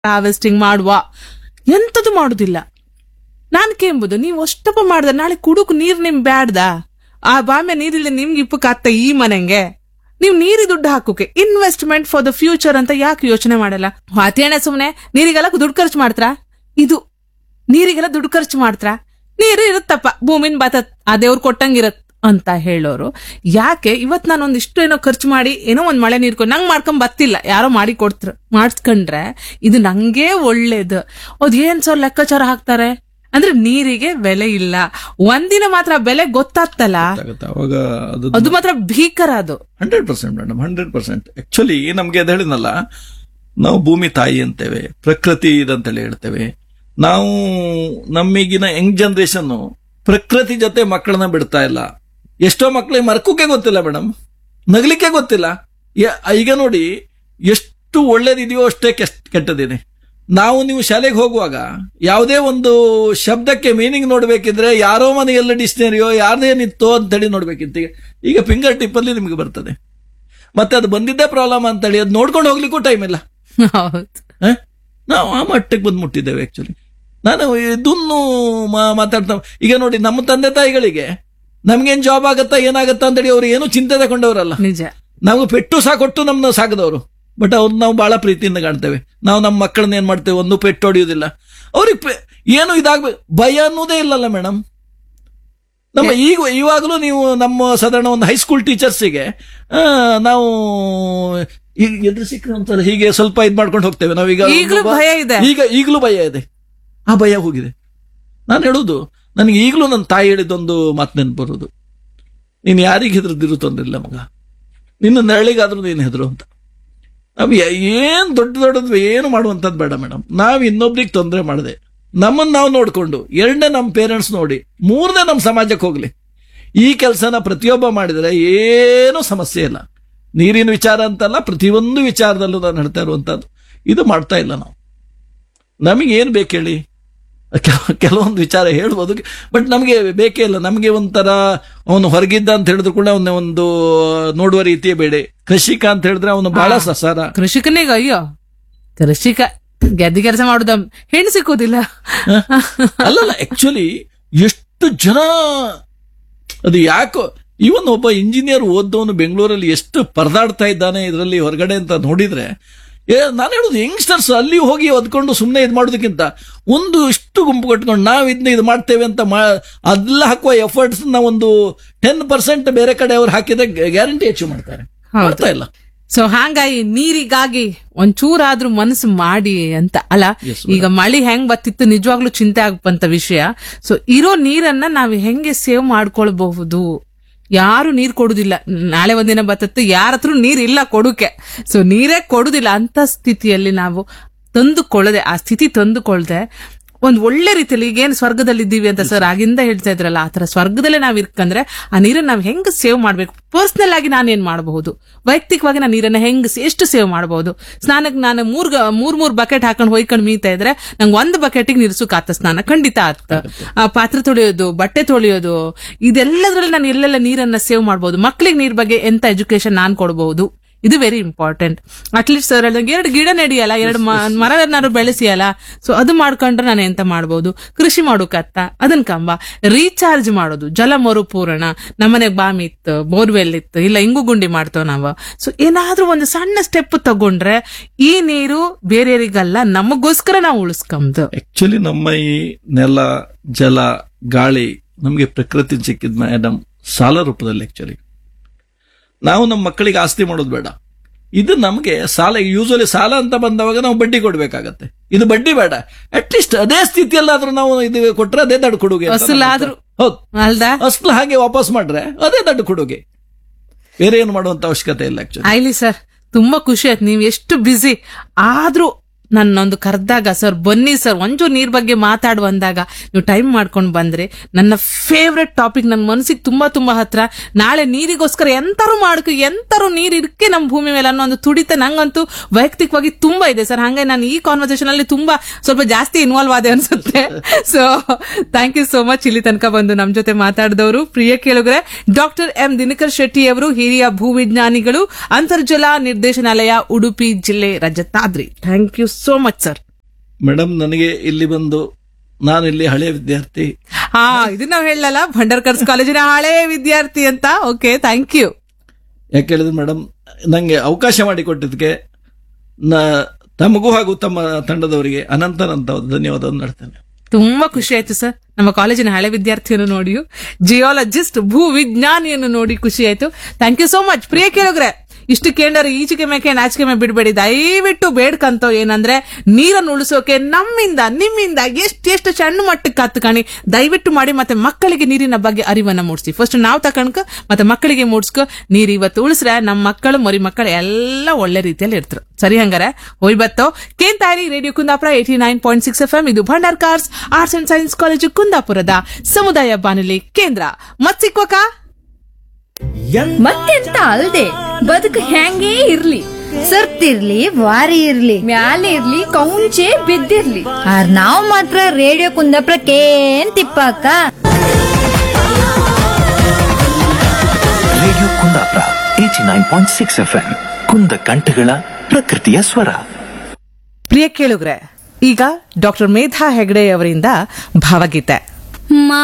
Harvesting ಮಾಡುವ ಎಂತದು ಮಾಡುದಿಲ್ಲ ನಾನ್ ಕೇಂಬುದು ನೀವು ಅಷ್ಟಪ್ಪ ಮಾಡ್ದ ನಾಳೆ ಕುಡುಕು ನೀರ್ ನಿಮ್ ಬ್ಯಾಡ್ದ ಆ ಬಾಮ್ಯ ನೀರಿಲ್ಲ ನಿಮ್ಗೆ ಇಪ್ಪಕ್ಕಾಗ್ತ ಈ ಮನೆಗೆ ನೀವು ನೀರಿ ದುಡ್ಡು ಹಾಕೋಕೆ ಇನ್ವೆಸ್ಟ್ಮೆಂಟ್ ಫಾರ್ ದ ಫ್ಯೂಚರ್ ಅಂತ ಯಾಕೆ ಯೋಚನೆ ಮಾಡಲ್ಲ ಅತೇಣ ಸುಮ್ನೆ ನೀರಿಗೆಲ್ಲ ದುಡ್ಡು ಖರ್ಚು ಮಾಡ್ತಾರ ಇದು ನೀರಿಗೆಲ್ಲ ದುಡ್ಡು ಖರ್ಚು ಮಾಡ್ತಾರ ನೀರು ಇರುತ್ತಪ್ಪ ಭೂಮಿನ ಬತತ್ ಆ ದೇವ್ರು ಕೊಟ್ಟಂಗಿರತ್ ಅಂತ ಹೇಳೋರು ಯಾಕೆ ಇವತ್ ನಾನು ಒಂದಿಷ್ಟು ಏನೋ ಖರ್ಚು ಮಾಡಿ ಏನೋ ಒಂದ್ ಮಳೆ ನೀರ್ ಕೊಡ್ ನಂಗ್ ಮಾಡ್ಕೊಂಡ್ ಬತ್ತಿಲ್ಲ ಯಾರೋ ಮಾಡಿ ಕೊಡ್ತಾರ ಮಾಡಿಸ್ಕೊಂಡ್ರೆ ಇದು ನಂಗೆ ಒಳ್ಳೇದು ಅದ್ ಏನ್ ಸರ್ ಲೆಕ್ಕಾಚಾರ ಹಾಕ್ತಾರೆ ಅಂದ್ರೆ ನೀರಿಗೆ ಬೆಲೆ ಇಲ್ಲ ಒಂದಿನ ಮಾತ್ರ ಬೆಲೆ ಗೊತ್ತಾಗ್ತಲ್ಲ ಆಗುತ್ತೆ ಅವಾಗ ಅದು ಅದು ಮಾತ್ರ ಭೀಕರ ಅದು hundred percent madam hundred percent actually ನಮ್ಗೆ ಅದು ಹೇಳಿದ್ನಲ್ಲ ನಾವು ಭೂಮಿ ತಾಯಿ ಅಂತೇವೆ ಪ್ರಕೃತಿ ಇದಂತೇಳಿ ಹೇಳ್ತೇವೆ ನಾವು ನಮಗಿನ ಯಂಗ್ ಜನರೇಷನ್ ಪ್ರಕೃತಿ ಜೊತೆ ಮಕ್ಕಳನ್ನ ಬಿಡ್ತಾ ಇಲ್ಲ ಎಷ್ಟೋ ಮಕ್ಕಳಿಗೆ ಮರ್ಕೋಕೆ ಗೊತ್ತಿಲ್ಲ ಮೇಡಮ್ ನಗಲಿಕ್ಕೆ ಗೊತ್ತಿಲ್ಲ ಯ- ಈಗ ನೋಡಿ ಎಷ್ಟು ಒಳ್ಳೇದಿದೆಯೋ ಅಷ್ಟೇ ಕೆಸ್ಟ್ ಕೆಟ್ಟದಿದೆ ನಾವು ನೀವು ಶಾಲೆಗೆ ಹೋಗುವಾಗ ಯಾವುದೇ ಒಂದು ಶಬ್ದಕ್ಕೆ ಮೀನಿಂಗ್ ನೋಡ್ಬೇಕಿದ್ರೆ ಯಾರೋ ಮನೆಯಲ್ಲಿ ಡಿಕ್ಷನರಿಯೋ ಯಾರ್ದೇನಿತ್ತೋ ಅಂತೇಳಿ ನೋಡ್ಬೇಕಿತ್ತು ಈಗ ಈಗ ಫಿಂಗರ್ ಟಿಪ್ ಅಲ್ಲಿ ನಿಮ್ಗೆ ಬರ್ತದೆ ಮತ್ತೆ ಅದು ಬಂದಿದ್ದೇ ಪ್ರಾಬ್ಲಮ್ ಅಂತೇಳಿ ಅದು ನೋಡ್ಕೊಂಡು ಹೋಗ್ಲಿಕ್ಕೂ ಟೈಮ್ ಇಲ್ಲ ಹೌದು ಹ? ನಾವು ಆ ಮಟ್ಟಕ್ಕೆ ಬಂದು ಮುಟ್ಟಿದ್ದೇವೆ ಆಕ್ಚುಲಿ ನಾನು ಇದನ್ನು ಮಾ- ಮಾತಾಡ್ತಾ ಈಗ ನೋಡಿ ನಮ್ಮ ತಂದೆ ತಾಯಿಗಳಿಗೆ ನಮ್ಗೇನ್ ಜಾಬ್ ಆಗತ್ತಾ ಏನಾಗತ್ತಾ ಅಂತೇಳಿ ಅವ್ರು ಏನು ಚಿಂತೆ ತಗೊಂಡವರಲ್ಲ ನಿಜ ನಾವು ಪೆಟ್ಟು ಸಾಕೊಟ್ಟು ನಮ್ಮನ್ನ ಸಾಕದವರು ಬಟ್ ಅವ್ರು ನಾವು ಬಹಳ ಪ್ರೀತಿಯಿಂದ ಕಾಣ್ತೇವೆ ನಾವು ನಮ್ಮ ಮಕ್ಕಳನ್ನ ಏನ್ ಮಾಡ್ತೇವೆ ಒಂದು ಪೆಟ್ಟು ಹೊಡೆಯೋದಿಲ್ಲ ಅವ್ರಿಗೆ ಏನು ಇದಾಗ್ಬೇಕು ಭಯ ಅನ್ನೋದೇ ಇಲ್ಲಲ್ಲ ಮೇಡಮ್ ನಮ್ಮ ಈಗ ಇವಾಗಲೂ ನೀವು ನಮ್ಮ ಸಾಧಾರಣ ಒಂದು ಹೈಸ್ಕೂಲ್ ಟೀಚರ್ಸಿಗೆ ನಾವು ಈಗ ಎದುರು ಸಿಕ್ಕರೆ ಒಂಥರ ಹೀಗೆ ಸ್ವಲ್ಪ ಇದ್ ಮಾಡ್ಕೊಂಡು ಹೋಗ್ತೇವೆ ನಾವೀಗ ಈಗ್ಲೂ ಭಯ ಇದೆ. ಈಗ ಈಗಲೂ ಭಯ ಇದೆ ಆ ಭಯ ಹೋಗಿದೆ ನಾನು ಹೇಳುದು ನನಗೆ ಈಗಲೂ ನನ್ನ ತಾಯಿ ಹೇಳಿದೊಂದು ಮಾತು ನೆನಪು ಬರೋದು ನೀನು ಯಾರಿಗೆ ಹೆದರದಿರು ತೊಂದ್ರೆ ಇಲ್ಲ ಮಗ ನಿನ್ನ ನೆರಳಿಗಾದ್ರೂ ನೀನು ಹೆದರು ಅಂತ ನಾವು ಏ- ಏನ್ ದೊಡ್ಡ ದೊಡ್ಡದು ಏನು ಮಾಡುವಂಥದ್ದು ಬೇಡ ಮೇಡಮ್ ನಾವು ಇನ್ನೊಬ್ರಿಗೆ ತೊಂದರೆ ಮಾಡದೆ ನಮ್ಮನ್ನ ನಾವು ನೋಡ್ಕೊಂಡು ಎರಡನೇ ನಮ್ಮ ಪೇರೆಂಟ್ಸ್ ನೋಡಿ ಮೂರನೇ ನಮ್ಮ ಸಮಾಜಕ್ಕೆ ಹೋಗ್ಲಿ ಈ ಕೆಲಸನ ಪ್ರತಿಯೊಬ್ಬ ಮಾಡಿದರೆ ಏನೂ ಸಮಸ್ಯೆ ಇಲ್ಲ ನೀರಿನ ವಿಚಾರ ಅಂತಲ್ಲ ಪ್ರತಿಯೊಂದು ವಿಚಾರದಲ್ಲೂ ನಾನು ಹೇಳ್ತಾ ಇರುವಂತದ್ದು ಇದು ಮಾಡ್ತಾ ಇಲ್ಲ ನಾವು ನಮಗೆ ಏನು ಬೇಕು ಹೇಳಿ ಕೆಲ- ಕೆಲವೊಂದು ವಿಚಾರ ಹೇಳ್ಬೋದು ಬಟ್ ನಮಗೆ ಬೇಕೇ ಇಲ್ಲ ನಮಗೆ ಒಂಥರ ಅವನು ಹೊರಗಿದ್ದ ಅಂತ ಹೇಳಿದ್ರು ಕೂಡ ಅವನ ಒಂದು ನೋಡುವ ರೀತಿಯೇ ಬೇಡ ಕೃಷಿಕ ಅಂತ ಹೇಳಿದ್ರೆ ಅವನು ಬಹಳ ಸಸಾರ ಕೃಷಿಕನಿಗೆ ಅಯ್ಯೋ ಕೃಷಿಕ ಗೆದ್ದಿ ಕೆಲಸ ಮಾಡುದ ಹೆಣ್ಣು ಸಿಕ್ಕುದಿಲ್ಲ ಅಲ್ಲಲ್ಲ ಆಕ್ಚುಲಿ ಎಷ್ಟು ಜನ ಅದು ಯಾಕೋ ಇವನ್ ಒಬ್ಬ ಇಂಜಿನಿಯರ್ ಓದ್ದವನು ಬೆಂಗಳೂರಲ್ಲಿ ಎಷ್ಟು ಪರದಾಡ್ತಾ ಇದ್ದಾನೆ ಇದರಲ್ಲಿ ಹೊರಗಡೆ ಅಂತ ನೋಡಿದ್ರೆ ಏ ನಾನು ಹೇಳುದು ಯಂಗ್ಸ್ಟರ್ಸ್ ಅಲ್ಲಿ ಹೋಗಿ ಒದ್ಕೊಂಡು ಸುಮ್ಮನೆ ಇದು ಮಾಡೋದಕ್ಕಿಂತ ಒಂದು ಇಷ್ಟು ಗುಂಪು ಕಟ್ಕೊಂಡು ನಾವು ಇದನ್ನ ಇದು ಮಾಡ್ತೇವೆ ಅಂತ ಮಾ ಅದೆಲ್ಲ ಹಾಕುವ ಎಫರ್ಟ್ಸ್ ನ ಒಂದು ಟೆನ್ ಪರ್ಸೆಂಟ್ ಬೇರೆ ಕಡೆ ಅವ್ರು ಹಾಕಿದ್ರೆ ಗ್ಯಾರಂಟಿ ಅಚೀವ್ ಮಾಡ್ತಾರೆ ಹೌದು. ಮಾಡ್ತಾ ಇಲ್ಲ ಸೊ ಹಾಗಾಗಿ ನೀರಿಗಾಗಿ ಒಂಚೂರಾದ್ರೂ ಮನಸ್ಸು ಮಾಡಿ ಅಂತ ಅಲ್ಲ Yes, ಈಗ ಮಳಿ ಹೆಂಗ್ ಬತ್ತಿತ್ತು ನಿಜವಾಗ್ಲೂ ಚಿಂತೆ ಆಗಪ್ಪಂತ ವಿಷಯ ಸೊ ಇರೋ ನೀರನ್ನ ನಾವು ಹೆಂಗೆ ಸೇವ್ ಮಾಡ್ಕೊಳ್ಬಹುದು ಯಾರು ನೀರ್ ಕೊಡುದಿಲ್ಲ ನಾಳೆ ಒಂದಿನ ಬತ್ತತ್ತು ಯಾರ ಹತ್ರ ನೀರ್ ಇಲ್ಲ ಕೊಡುಕೆ ಸೊ ನೀರೇ ಕೊಡುದಿಲ್ಲ ಅಂತ ಸ್ಥಿತಿಯಲ್ಲಿ ನಾವು ತಂದುಕೊಳ್ಳದೆ ಆ ಸ್ಥಿತಿ ತಂದುಕೊಳ್ಳದೆ ಒಂದ್ ಒಳ್ಳೆ ರೀತಿಯಲ್ಲಿ ಈಗೇನು ಸ್ವರ್ಗದಲ್ಲಿ ಇದ್ದೀವಿ ಅಂತ ಸರ್ ಆಗಿಂದ ಹೇಳ್ತಾ ಇದ್ರಲ್ಲ ಆ ತರ ಸ್ವರ್ಗದಲ್ಲೇ ನಾವ್ ಇರ್ಕಂದ್ರೆ ಆ ನೀರನ್ನ ನಾವ್ ಹೆಂಗ್ ಸೇವ್ ಮಾಡ್ಬೇಕು ಪರ್ಸನಲ್ ಆಗಿ ನಾನೇನ್ ಮಾಡಬಹುದು ವೈಯಕ್ತಿಕವಾಗಿ ನಾನು ನೀರನ್ನ ಹೆಂಗ್ ಸ- ಎಷ್ಟು ಸೇವ್ ಮಾಡಬಹುದು ಸ್ನಾನಕ್ಕೆ ನಾನು ಮೂರ್ ಗ- ಮೂರ್ ಮೂರ್ ಬಕೆಟ್ ಹಾಕೊಂಡು ಹೊಯ್ಕೊಂಡು ಮೀತಾ ಇದ್ರೆ ನಂಗೆ ಒಂದು ಬಕೆಟಿಗೆ ನೀರು ಸುಖಾತ ಸ್ನಾನ ಖಂಡಿತ ಆತ ಆ ಪಾತ್ರೆ ತೊಳೆಯೋದು ಬಟ್ಟೆ ತೊಳೆಯೋದು ಇದೆಲ್ಲದ್ರಲ್ಲಿ ನಾನು ಎಲ್ಲೆಲ್ಲ ನೀರನ್ನ ಸೇವ್ ಮಾಡಬಹುದು ಮಕ್ಳಿಗೆ ನೀರ್ ಬಗ್ಗೆ ಎಂತ ಎಜುಕೇಶನ್ ನಾನ್ ಕೊಡಬಹುದು ಇದು ವೆರಿ ಇಂಪಾರ್ಟೆಂಟ್ ಅಟ್ಲೀಸ್ಟ್ ಸರ್ ಹೇಳ್ದಂಗೆ ಎರಡು ಗಿಡ ನೆಡಿಯಲ್ಲ ಎರಡು ಮರ ಏನಾದ್ರು ಬೆಳೆಸಿಯಲ್ಲ ಸೊ ಅದು ಮಾಡ್ಕೊಂಡ್ರೆ ನಾನು ಎಂತ ಮಾಡ್ಬೋದು ಕೃಷಿ ಮಾಡೋಕತ್ತ ಅದನ್ ಕಂಬ ರೀಚಾರ್ಜ್ ಮಾಡೋದು ಜಲ ಮರುಪೂರಣ ನಮ್ಮನೆಗೆ ಬಾಮಿ ಇತ್ತು ಬೋರ್ವೆಲ್ ಇತ್ತು ಇಲ್ಲ ಇಂಗು ಗುಂಡಿ ಮಾಡ್ತೇವೆ ನಾವು ಸೊ ಏನಾದ್ರೂ ಒಂದು ಸಣ್ಣ ಸ್ಟೆಪ್ ತಗೊಂಡ್ರೆ ಈ ನೀರು ಬೇರೆಯವರಿಗಲ್ಲ ನಮಗೋಸ್ಕರ ನಾವು ಉಳಿಸ್ಕೊಂಬದು ಆಕ್ಚುಲಿ ನಮ್ಮ ಈ ನೆಲ ಜಲ ಗಾಳಿ ನಮಗೆ ಪ್ರಕೃತಿ ಸಿಕ್ಕಿದ ಮೇಡಮ್ ಸಾಲ ರೂಪದಲ್ಲಿ ಆಕ್ಚುಲಿ ನಾವು ನಮ್ಮ ಮಕ್ಕಳಿಗೆ ಆಸ್ತಿ ಮಾಡೋದು ಬೇಡ ಇದು ನಮಗೆ ಸಾಲ ಯೂಶಲಿ ಸಾಲ ಅಂತ ಬಂದವಾಗ ನಾವು ಬಡ್ಡಿ ಕೊಡ್ಬೇಕಾಗತ್ತೆ ಇದು ಬಡ್ಡಿ ಬೇಡ ಅಟ್ಲೀಸ್ಟ್ ಅದೇ ಸ್ಥಿತಿಯಲ್ಲಾದ್ರೂ ನಾವು ಇದು ಕೊಟ್ರೆ ಅದೇ ದಡ್ಡು ಕೊಡುಗೆ ಅಂತ ನನ್ನ ಅಸಲಾದ್ರೂ ಹತ್ರ. ಹೌದು ಅಲ್ದಾ ಅಸಲು ಹಾಗೆ ವಾಪಸ್ ಮಾಡ್ರೆ ಅದೇ ದಡ್ಡು ಕೊಡುಗೆ ಬೇರೆ ಏನು ಮಾಡುವಂತ ಅವಶ್ಯಕತೆ ಇಲ್ಲ ಆಕ್ಚುಲಿ ಆಯ್ಲಿ ಸರ್ ತುಂಬಾ ಖುಷಿ ಆಯ್ತು ನೀವು ಎಷ್ಟು ಬ್ಯುಸಿ ಆದ್ರೂ ನನ್ನೊಂದು ಕರೆದಾಗ ಸರ್ ಬನ್ನಿ ಸರ್ ಒಂಚೂರು ನೀರ್ ಬಗ್ಗೆ ಮಾತಾಡುವ ಅಂದಾಗ ನೀವು ಟೈಮ್ ಮಾಡ್ಕೊಂಡು ಬಂದ್ರೆ ನನ್ನ ಫೇವ್ರೆಟ್ ಟಾಪಿಕ್ ನನ್ನ ಮನಸ್ಸಿಗೆ ತುಂಬಾ ತುಂಬಾ ಹತ್ರ ನಾಳೆ ನೀರಿಗೋಸ್ಕರ ಎಂತಾರು ಮಾಡಕು ಎಂತಾರು ನೀರ್ ಇರ್ಕೆ ನಮ್ಮ ಭೂಮಿ ಮೇಲೆ ಅನ್ನೋ ಒಂದು ತುಡಿತ ನಂಗಂತೂ ವೈಯಕ್ತಿಕವಾಗಿ ತುಂಬಾ ಇದೆ ಸರ್ ಹಂಗೆ ನಾನು ಈ ಕಾನ್ವರ್ಸೇಷನ್ ಅಲ್ಲಿ ತುಂಬಾ ಸ್ವಲ್ಪ ಜಾಸ್ತಿ ಇನ್ವಾಲ್ವ್ ಆದೆ ಅನ್ಸುತ್ತೆ so thank you so much ಇಲ್ಲಿ ತನಕ ಬಂದು ನಮ್ ಜೊತೆ ಮಾತಾಡಿದವರು ಪ್ರಿಯ ಕೇಳುಗರೆ ಡಾಕ್ಟರ್ ಎಂ ದಿನಕರ್ ಶೆಟ್ಟಿ ಅವರು ಹಿರಿಯ ಭೂವಿಜ್ಞಾನಿಗಳು ಅಂತರ್ಜಲ ನಿರ್ದೇಶನಾಲಯ ಉಡುಪಿ ಜಿಲ್ಲೆ Rajatadri thank you so much sir madam ನನಗೆ ಇಲ್ಲಿ ಬಂದು ನಾನು ಇಲ್ಲಿ ಹಳೆಯ ವಿದ್ಯಾರ್ಥಿ ಹಾ ಇದು ನಾವ್ ಹೇಳಲ್ಲ ಭಂಡರ್ಕರ್ಸ್ ಕಾಲೇಜಿನ ಹಳೆ ವಿದ್ಯಾರ್ಥಿ ಅಂತ ಓಕೆ ಥ್ಯಾಂಕ್ ಯು ಯಾಕೆ ಹೇಳಿದ್ರೆ ಮೇಡಮ್ ನಂಗೆ ಅವಕಾಶ ಮಾಡಿಕೊಟ್ಟಿದ್ದಕ್ಕೆ ನ ತಮಗೂ ಹಾಗೂ ತಮ್ಮ ತಂಡದವರಿಗೆ ಅನಂತನಂತ ಧನ್ಯವಾದವನ್ನು ಮಾಡ್ತೇನೆ ತುಂಬಾ ಖುಷಿ ಆಯ್ತು ಸರ್ ನಮ್ಮ ಕಾಲೇಜಿನ ಹಳೆ ವಿದ್ಯಾರ್ಥಿಯನ್ನು ನೋಡಿ ಜಿಯಾಲಜಿಸ್ಟ್ ಭೂ ವಿಜ್ಞಾನಿಯನ್ನು ನೋಡಿ ಖುಷಿ ಆಯ್ತು thank you so much Priya ಕೇಳಿದ್ರೆ ಇಷ್ಟು ಕೇಂದ್ರ ಈಚೆಗೆ ಮೇಕೆ ನಾಚಿಕೆ ಮೇ ಬಿಡಬೇಡಿ ದಯವಿಟ್ಟು ಬೇಡ್ಕಂತೋ ಏನಂದ್ರೆ ನೀರನ್ನು ಉಳಿಸೋಕೆ ನಮ್ಮಿಂದ ನಿಮ್ಮಿಂದ ಎಷ್ಟೆಷ್ಟು ಸಣ್ಣ ಮಟ್ಟಕ್ಕೆ ಕತ್ಕಣಿ ದಯವಿಟ್ಟು ಮಾಡಿ ಮತ್ತೆ ಮಕ್ಕಳಿಗೆ ನೀರಿನ ಬಗ್ಗೆ ಅರಿವನ್ನ ಮೂಡಿಸಿ ಫಸ್ಟ್ ನಾವು ತಕೊಂಡ್ಕ ಮತ್ತೆ ಮಕ್ಕಳಿಗೆ ಮೂಡಿಸ್ಕೊ ನೀರು ಇವತ್ತು ಉಳಿಸ್ರೆ ನಮ್ಮ ಮಕ್ಕಳು ಮರಿ ಮಕ್ಕಳು ಎಲ್ಲ ಒಳ್ಳೆ ರೀತಿಯಲ್ಲಿ ಇರ್ತಾರೆ ಸರಿ ಹಂಗಾರೆ ಹೋಯ್ ಬತ್ತೋ ಕೇಂತಾರಿ radio Kundapura eighty nine point six F M ಇದು Bhandarkars arts and science college ಕುಂದಾಪುರದ ಸಮುದಾಯ ಬಾನುಲಿ ಕೇಂದ್ರ ಮತ್ ಸಿಕ್ವಕ ಮತ್ತೆಂತ ಅಲ್ದೆ ಬದುಕು ಹೆಂಗೇ ಇರ್ಲಿ ಸರ್ತಿರ್ಲಿ ವಾರಿ ಇರ್ಲಿ ಮ್ಯಾಲೆ ಇರ್ಲಿ ಕೌಂಚೆ ಬಿದ್ದಿರ್ಲಿ ಆರ್ ನಾವ್ ಮಾತ್ರ ರೇಡಿಯೋ ಕುಂದಾಪುರಕ್ಕೇನ್ ತಿಪ್ಪಾಕ radio Kundapura eighty nine point six F M ಕುಂದ ಕಂಠಗಳ ಪ್ರಕೃತಿಯ ಸ್ವರ ಪ್ರಿಯ ಕೇಳುಗ್ರೆ ಈಗ ಡಾಕ್ಟರ್ ಮೇಧಾ ಹೆಗ್ಡೆ ಅವರಿಂದ ಭಾವಗೀತೆ